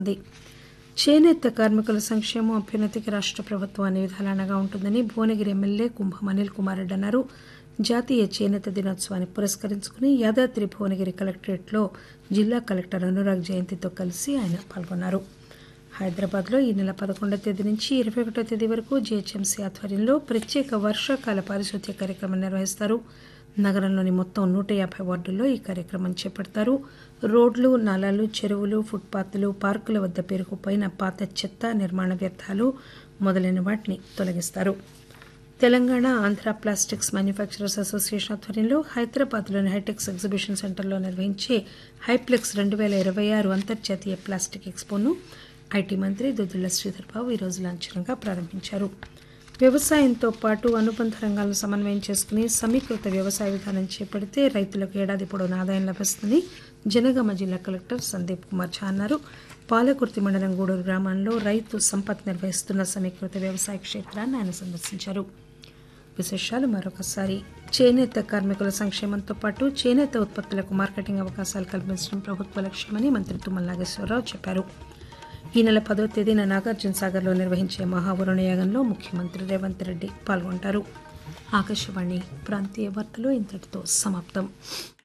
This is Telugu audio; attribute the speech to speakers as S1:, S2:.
S1: ఉంది చేనేత కార్మికుల సంక్షేమం అభ్యున్నతికి రాష్ట్ర ప్రభుత్వం అన్ని విధాలా అండగా ఉంటుందని భువనగిరి ఎమ్మెల్యే కుంభం అనిల్ కుమార్ రెడ్డి అన్నారు జాతీయ చేనేత దినోత్సవాన్ని పురస్కరించుకుని యాదాద్రి భువనగిరి కలెక్టరేట్లో జిల్లా కలెక్టర్ అనురాగ్ జయంతితో కలిసి ఆయన పాల్గొన్నారు హైదరాబాద్లో ఈ నెల పదకొండవ తేదీ నుంచి ఇరవై ఒకటో తేదీ వరకు జీహెచ్ఎంసీ ఆధ్వర్యంలో ప్రత్యేక వర్షాకాల పారిశుద్ధ్య కార్యక్రమం నిర్వహిస్తారు నగరంలోని మొత్తం నూట యాభై వార్డుల్లో ఈ కార్యక్రమం చేపడతారు రోడ్లు నాలాలు చెరువులు ఫుట్పాత్లు పార్కుల వద్ద పేరుకుపోయిన పాత చెత్త నిర్మాణ వ్యర్థాలు మొదలైన వాటిని తొలగిస్తారు Telangana Andhra plastics manufacturers association ఆధ్వర్యంలో హైదరాబాద్లోని హైటెక్స్ ఎగ్జిబిషన్ సెంటర్లో నిర్వహించే హైప్లెక్స్ రెండు వేల ఇరవై ఆరు అంతర్జాతీయ ప్లాస్టిక్ ఎక్స్పోను ఐటీ మంత్రి దుద్దుల శ్రీధర్ బాబు ఈరోజు లాంఛనంగా ప్రారంభించారు వ్యవసాయంతో పాటు అనుబంధ రంగాలను సమన్వయం చేసుకుని సమీకృత వ్యవసాయ విధానం చేపడితే రైతులకు ఏడాది పొడవునా ఆదాయం లభిస్తుంది జనగామ జిల్లా కలెక్టర్ సందీప్ కుమార్ ఝా అన్నారు పాలకుర్తి మండలం గూడూరు గ్రామంలో రైతు సంపత్ నిర్వహిస్తున్న సమీకృత వ్యవసాయ క్షేత్రాన్ని ఆయన సందర్శించారు విశేషాలు మరొకసారి చేనేత కార్మికుల సంక్షేమంతో పాటు చేనేత ఉత్పత్తులకు మార్కెటింగ్ అవకాశాలు కల్పించడం ప్రభుత్వ లక్ష్యమని మంత్రి తుమ్మల నాగేశ్వరరావు చెప్పారు ఈ నెల పదో తేదీన నాగార్జున సాగర్లో నిర్వహించే మహావరుణ యాగంలో ముఖ్యమంత్రి రేవంత్ రెడ్డి పాల్గొంటారు ఆకాశవాణి ప్రాంతీయ వార్తలు ఇంతటితో సమాప్తం